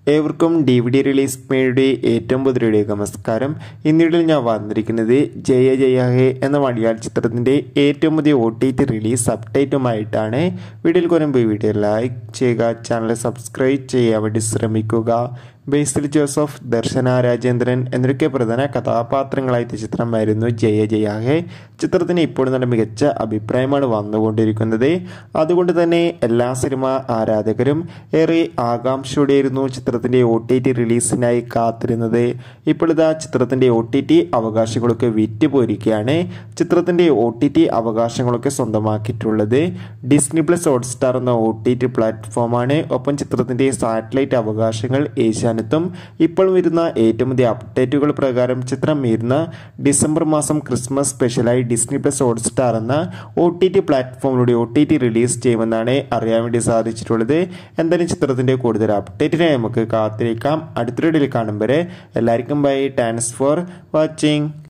ഏവർക്കും D V D release മേയുടെ ഏറ്റവും പുതിയ നമസ്കാരം ഇന്നിടയിൽ ഞാൻ വന്നിരിക്കുന്നത് ജയ ജയ ഹേ എന്ന മലയാള ചിത്രത്തിൻ്റെ ഏറ്റവും പുതിയ ഒ ടി ടി റിലീസ് അപ്ഡേറ്റുമായിട്ടാണ് വീഡിയോയിൽ കുറയുമ്പോൾ ഈ വീഡിയോ ലൈക്ക് ചെയ്യുക ചാനൽ സബ്സ്ക്രൈബ് ചെയ്യാൻ വേണ്ടി ശ്രമിക്കുക ബേസിൽ ജോസഫ് ദർശന രാജേന്ദ്രൻ എന്നൊക്കെ പ്രധാന കഥാപാത്രങ്ങളായ ചിത്രമായിരുന്നു ജയ ജയ ഹേ ചിത്രത്തിന് ഇപ്പോൾ നല്ല മികച്ച അഭിപ്രായമാണ് വന്നുകൊണ്ടിരിക്കുന്നത് അതുകൊണ്ട് തന്നെ എല്ലാ സിനിമ ആരാധകരും ഏറെ ആകാംക്ഷയോടെയായിരുന്നു ചിത്രത്തിൻ്റെ ഒ ടി ടി റിലീസിനായി കാത്തിരുന്നത് ഇപ്പോൾ ഇതാ ചിത്രത്തിൻ്റെ ഒ ടി ടി അവകാശങ്ങളൊക്കെ വിറ്റുപോയിരിക്കുകയാണ് ചിത്രത്തിൻ്റെ ഒ ടി ടി അവകാശങ്ങളൊക്കെ സ്വന്തമാക്കിയിട്ടുള്ളത് ഡിസ്നി പ്ലസ് ഹോട്ട്സ്റ്റാർ എന്ന ഒ ടി ടി പ്ലാറ്റ്ഫോമാണ് ഒപ്പം ചിത്രത്തിൻ്റെ സാറ്റലൈറ്റ് അവകാശങ്ങൾ ഏഷ്യാനെത്തും ഇപ്പോൾ വരുന്ന ഏറ്റവും പുതിയ അപ്ഡേറ്റുകൾ പ്രകാരം ചിത്രം വരുന്ന ഡിസംബർ മാസം ക്രിസ്മസ് സ്പെഷ്യലായി ഡിസ്നി പ്ലസ് ഹോട്ട്സ്റ്റാർ എന്ന ഒ ടി ടി പ്ലാറ്റ്ഫോമിലൂടെ ഒ ടി ടി റിലീസ് ചെയ്യുമെന്നാണ് അറിയാൻ വേണ്ടി സാധിച്ചിട്ടുള്ളത് എന്തായാലും ചിത്രത്തിൻ്റെ കൂടുതൽ അപ്ഡേറ്റിനായി നമുക്ക് കാത്തിരിക്കാം അടുത്തൊരു കാണും വരെ എല്ലാവർക്കും ബൈ താങ്ക്സ് ഫോർ വാച്ചിങ്